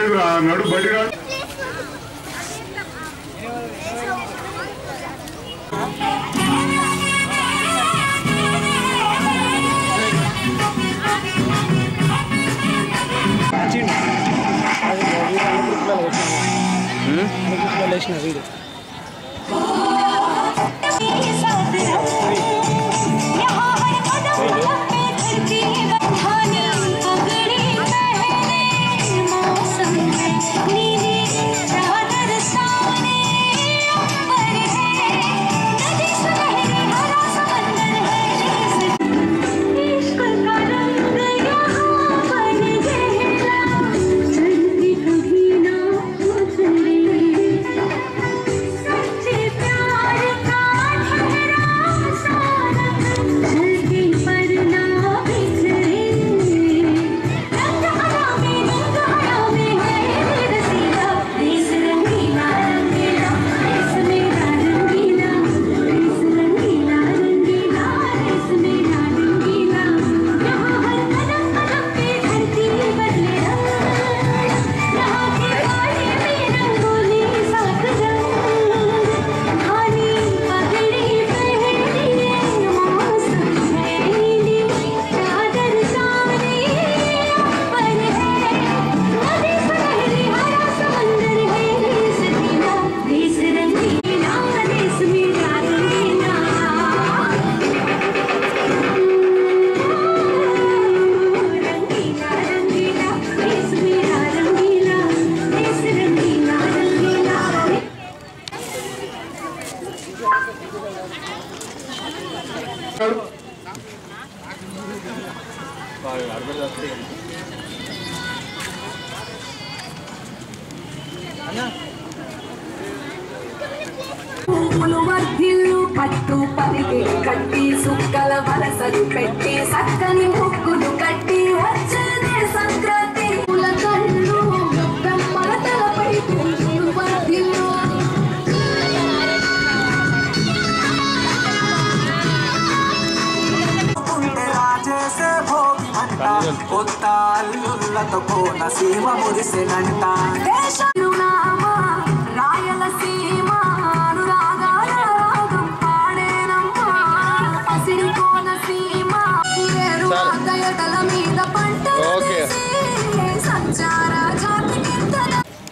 లేదు ఆ నడు బడి రా వచ్చిండు అది వీడియో అన్ని గ్రూప్లలో వేసినాము అన్ని గ్రూప్లలో వేసిన వీడియో सच्चे प्यार का ठहरा सारा धरती पर ना बिखरे रंग हरा में रंग हरा में है ये रसीला देश रंगीला रंगीला देश मेरा रंगीला देश रंगीला रंगीला देश मेरा रंगीला यहाँ हर कदम कदम पे धरती बदले रंग यहाँ के पानी में रंगोली साथ जंग खानी पगड़ी पहनी मौसम मेली चादर सारी पर है नदी सुनहरी हरा समंदर है सजीला देश रंगीला देश मेरा रंगीला रंगीला रंगीला देश मेरा रंगीला देश रंगीला रंगीला పువ్వులు వర్ధిల్లు పట్టు పలికి కట్టి సుక్కల వరసలు పెట్టి సక్కని ముక్కులు కట్టి వచ్చేదే సంక్రాంతి పూల కళ్ళు బ్రహ్మల తలపై పువ్వులు వర్ధిల్లు గుండెలా చేసే భోగి మంట కొత్త అల్లుళ్ళతో కోన సీమ మురిసెనంట దేశనామా రాయలసీమ అనురాగాల రాగం పాడేనమ్మా పసిడి కోనసీమ ఏరు దయటల మీద పంట సంచార జాతి కిందన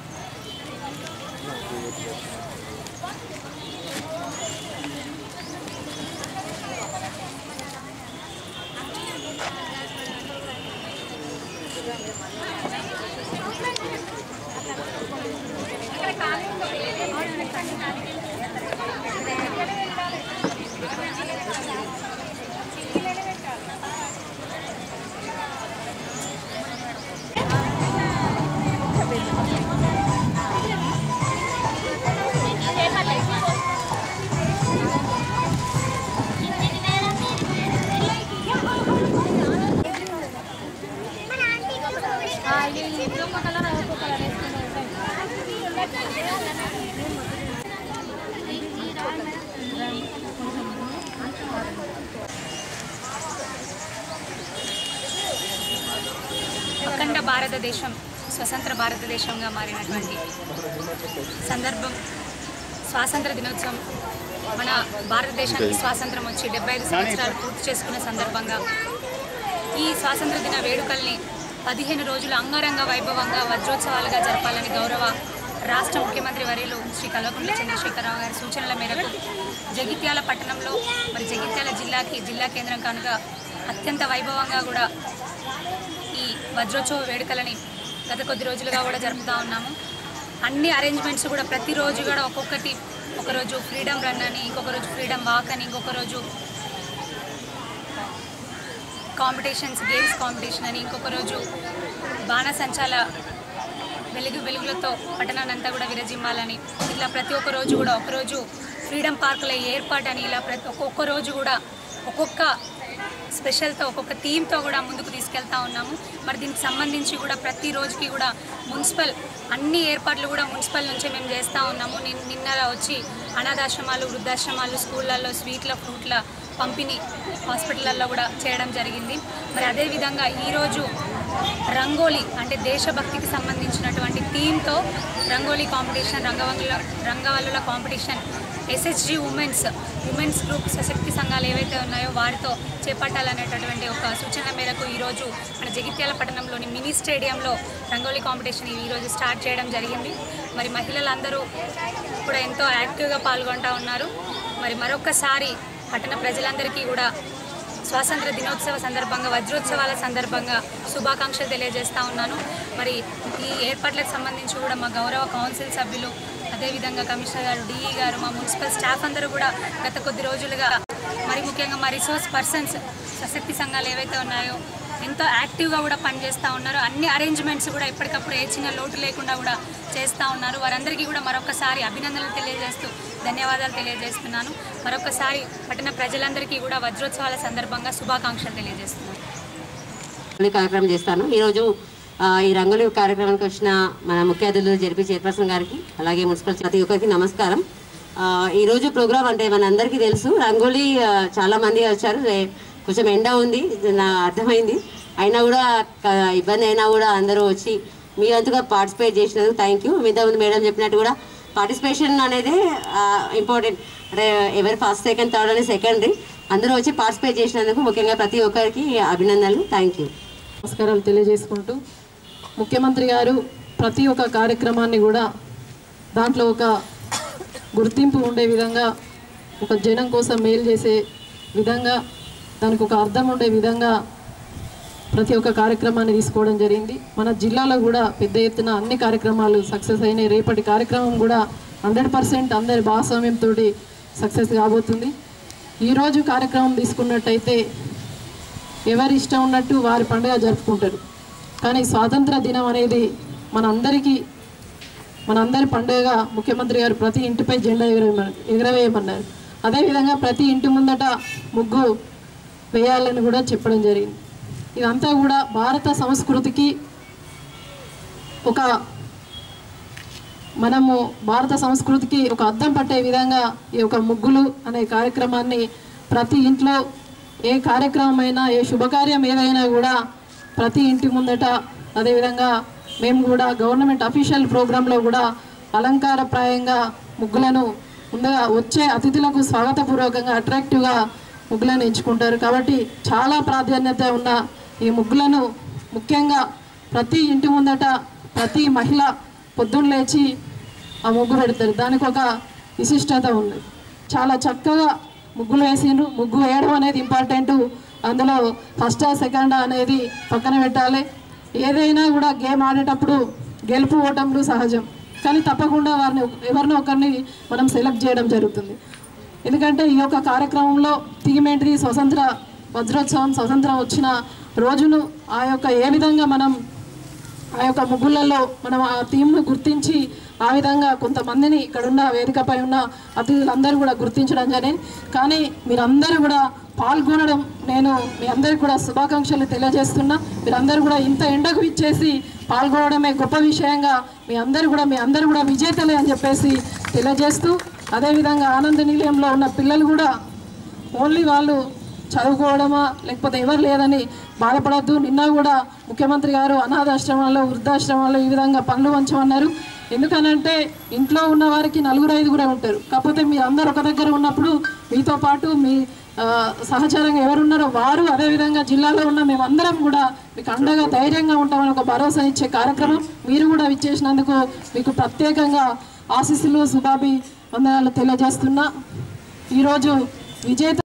అఖండ భారతదేశం స్వతంత్ర భారతదేశంగా మారినటువంటి సందర్భం స్వాతంత్ర దినోత్సవం మన భారతదేశానికి స్వాతంత్రం వచ్చి డెబ్బై ఐదు సంవత్సరాలు పూర్తి చేసుకున్న సందర్భంగా ఈ స్వాతంత్ర దిన వేడుకల్ని పదిహేను రోజులు అంగరంగ వైభవంగా వజ్రోత్సవాలుగా జరపాలని గౌరవ రాష్ట్ర ముఖ్యమంత్రి వర్యులు శ్రీ కల్వకుంట్ల చంద్రశేఖరరావు గారి సూచనల మేరకు జగిత్యాల పట్టణంలో మరి జగిత్యాల జిల్లాకి జిల్లా కేంద్రం కనుక అత్యంత వైభవంగా కూడా ఈ వజ్రోత్సవ వేడుకలని గత కొద్ది రోజులుగా కూడా జరుపుతూ ఉన్నాము అన్ని అరేంజ్మెంట్స్ కూడా ప్రతిరోజు కూడా ఒక్కొక్కటి ఒకరోజు ఫ్రీడమ్ రన్ అని ఇంకొక రోజు ఫ్రీడమ్ వాక్ అని ఇంకొక రోజు కాంపిటీషన్స్ గేమ్స్ కాంపిటీషన్ అని ఇంకొక రోజు బాణసంచాల వెలుగు వెలుగులతో పట్టణాన్ని అంతా కూడా విరజిమ్మాలని ఇట్లా ప్రతి ఒక్క రోజు కూడా ఒకరోజు ఫ్రీడమ్ పార్కుల ఏర్పాటు అని ఇలా ప్రతి ఒక్కొక్క రోజు కూడా ఒక్కొక్క స్పెషల్తో ఒక్కొక్క థీమ్తో కూడా ముందుకు తీసుకెళ్తా ఉన్నాము మరి దీనికి సంబంధించి కూడా ప్రతి రోజుకి కూడా మున్సిపల్ అన్ని ఏర్పాట్లు కూడా మున్సిపల్ నుంచే మేము చేస్తూ ఉన్నాము నిన్- నిన్న వచ్చి అనాథాశ్రమాలు వృద్ధాశ్రమాలు స్కూళ్ళల్లో స్వీట్ల ఫ్రూట్ల పంపిణీ హాస్పిటల్లో కూడా చేయడం జరిగింది మరి అదేవిధంగా ఈరోజు రంగోలీ అంటే దేశభక్తికి సంబంధించినటువంటి థీమ్తో రంగోలీ కాంపిటీషన్ రంగవల్లుల రంగవల్లుల competition SHG women's women's group సశక్తి సంఘాలు ఏవైతే ఉన్నాయో వారితో చేపట్టాలనేటటువంటి ఒక సూచన మేరకు ఈరోజు మన జగిత్యాల పట్టణంలోని మినీ స్టేడియంలో రంగోలీ కాంపిటీషన్ ఈరోజు స్టార్ట్ చేయడం జరిగింది మరి మహిళలందరూ కూడా ఎంతో యాక్టివ్గా పాల్గొంటూ ఉన్నారు మరి మరొకసారి పట్టణ ప్రజలందరికీ కూడా స్వాతంత్ర దినోత్సవ సందర్భంగా వజ్రోత్సవాల సందర్భంగా శుభాకాంక్షలు తెలియజేస్తా ఉన్నాను మరి ఈ ఏర్పాట్లకు సంబంధించి కూడా మా గౌరవ కౌన్సిల్ సభ్యులు అదేవిధంగా కమిషనర్ గారు డిఈ గారు మా మున్సిపల్ స్టాఫ్ అందరూ కూడా గత కొద్ది రోజులుగా మరి ముఖ్యంగా మా రిసోర్స్ పర్సన్స్ సశక్తి సంఘాలు ఏవైతే ఉన్నాయో ఎంతో యాక్టివ్గా కూడా పనిచేస్తూ ఉన్నారు అన్ని అరేంజ్మెంట్స్ కూడా ఎప్పటికప్పుడు ఏ చిన్న లోటు లేకుండా కూడా చేస్తూ ఉన్నారు వారందరికీ కూడా మరొకసారి అభినందనలు తెలియజేస్తూ ధన్యవాదాలు తెలియజేస్తున్నాను మరొకసారి పట్టణ ప్రజలందరికీ కూడా వజ్రోత్సవాల సందర్భంగా శుభాకాంక్షలు తెలియజేస్తున్నాను రంగోలీ కార్యక్రమం చేస్తాను ఈరోజు ఆ, ఈ రంగోలీ కార్యక్రమానికి వచ్చిన మన ముఖ్య అతిథులు జరిపి చైర్పర్సన్ గారికి అలాగే మున్సిపల్ ప్రతి ఒక్కరికి నమస్కారం ఆ, ఈరోజు ప్రోగ్రామ్ అంటే మన అందరికీ తెలుసు రంగోలీ ఆ, చాలా మంది వచ్చారు రే- కొంచెం ఎండ ఉంది ఇది నా అర్థమైంది అయినా కూడా క- ఇబ్బంది అయినా కూడా అందరూ వచ్చి మీ వంతుగా పార్టిసిపేట్ చేసినందుకు థ్యాంక్ యూ ఇంతకుముందు మేడం చెప్పినట్టు కూడా పార్టిసిపేషన్ అనేది ఇంపార్టెంట్ అంటే ఎవరు ఫస్ట్ సెకండ్ థర్డ్ అనేది సెకండరీ అందరూ వచ్చి పార్టిసిపేట్ చేసినందుకు ముఖ్యంగా ప్రతి ఒక్కరికి అభినందనలు థ్యాంక్ యూ నమస్కారాలు తెలియజేసుకుంటూ ముఖ్యమంత్రి గారు ప్రతి ఒక్క కార్యక్రమాన్ని కూడా దాంట్లో ఒక గుర్తింపు ఉండే విధంగా ఒక జనం కోసం మేలు చేసే విధంగా దానికి ఒక అర్థం ఉండే విధంగా ప్రతి ఒక్క కార్యక్రమాన్ని తీసుకోవడం జరిగింది మన జిల్లాలో కూడా పెద్ద ఎత్తున అన్ని కార్యక్రమాలు సక్సెస్ అయినాయి రేపటి కార్యక్రమం కూడా హండ్రెడ్ పర్సెంట్ అందరి భాగస్వామ్యంతో సక్సెస్ కాబోతుంది ఈరోజు కార్యక్రమం తీసుకున్నట్టయితే ఎవరి ఇష్టం ఉన్నట్టు వారి పండుగ జరుపుకుంటారు కానీ స్వాతంత్ర దినం అనేది మనందరికీ మనందరి పండుగగా ముఖ్యమంత్రి గారు ప్రతి ఇంటిపై జెండా ఎగరవేయమన్నారు ఎగరవేయమన్నారు అదేవిధంగా ప్రతి ఇంటి ముందట ముగ్గు వేయాలని కూడా చెప్పడం జరిగింది ఇదంతా కూడా భారత సంస్కృతికి ఒక మనము భారత సంస్కృతికి ఒక అద్దం పట్టే విధంగా ఈ యొక్క ముగ్గులు అనే కార్యక్రమాన్ని ప్రతి ఇంట్లో ఏ కార్యక్రమం అయినా ఏ శుభకార్యం ఏదైనా కూడా ప్రతి ఇంటి ముందట అదేవిధంగా మేము కూడా గవర్నమెంట్ అఫీషియల్ ప్రోగ్రాంలో కూడా అలంకారప్రాయంగా ముగ్గులను ముందుగా వచ్చే అతిథులకు స్వాగతపూర్వకంగా అట్రాక్టివ్గా ముగ్గులను ఎంచుకుంటారు కాబట్టి చాలా ప్రాధాన్యత ఉన్న ఈ ముగ్గులను ముఖ్యంగా ప్రతి ఇంటి ముందట ప్రతి మహిళ పొద్దున్న లేచి ఆ ముగ్గు పెడతారు దానికి ఒక విశిష్టత ఉంది చాలా చక్కగా ముగ్గులు వేసిండ్రు ముగ్గు వేయడం అనేది ఇంపార్టెంట్ అందులో ఫస్ట్ సెకండ్ అనేది పక్కన పెట్టాలి ఏదైనా కూడా గేమ్ ఆడేటప్పుడు గెలుపు ఓటములు సహజం కానీ తప్పకుండా వారిని ఎవరినో ఒకరిని మనం సెలెక్ట్ చేయడం జరుగుతుంది ఎందుకంటే ఈ యొక్క కార్యక్రమంలో థీమ్ ఏంటిది స్వతంత్ర వజ్రోత్సవం స్వతంత్రం వచ్చిన రోజును ఆ యొక్క ఏ విధంగా మనం ఆ యొక్క ముగ్గులలో మనం ఆ థీమ్ను గుర్తించి ఆ విధంగా కొంతమందిని ఇక్కడ ఉన్న వేదికపై ఉన్న అతిథులందరూ కూడా గుర్తించడం జరిగింది కానీ మీరందరూ కూడా పాల్గొనడం నేను మీ అందరికీ కూడా శుభాకాంక్షలు తెలియజేస్తున్నా మీరందరూ కూడా ఇంత ఎండకు ఇచ్చేసి పాల్గొనడమే గొప్ప విషయంగా మీ అందరూ కూడా మీ అందరూ కూడా విజేతలే అని చెప్పేసి తెలియజేస్తూ అదేవిధంగా ఆనంద నిలయంలో ఉన్న పిల్లలు కూడా ఓన్లీ వాళ్ళు చదువుకోవడమా లేకపోతే ఎవరు లేదని బాధపడద్దు నిన్న కూడా ముఖ్యమంత్రి గారు అనాథాశ్రమాల్లో వృద్ధాశ్రమాల్లో ఈ విధంగా పనులు వంచమన్నారు ఎందుకనంటే ఇంట్లో ఉన్న వారికి నలుగురు ఐదుగురే ఉంటారు కాకపోతే మీరు అందరు ఒక దగ్గర ఉన్నప్పుడు మీతో పాటు మీ ఆ, సహచరంగా ఎవరున్నారో వారు అదేవిధంగా జిల్లాలో ఉన్న మేమందరం కూడా మీకు అండగా ధైర్యంగా ఉంటామని ఒక భరోసా ఇచ్చే కార్యక్రమం మీరు కూడా ఇచ్చేసినందుకు మీకు ప్రత్యేకంగా ఆశీస్సులు శుభాభి వందనాలు తెలియజేస్తున్నా ఈరోజు విజేత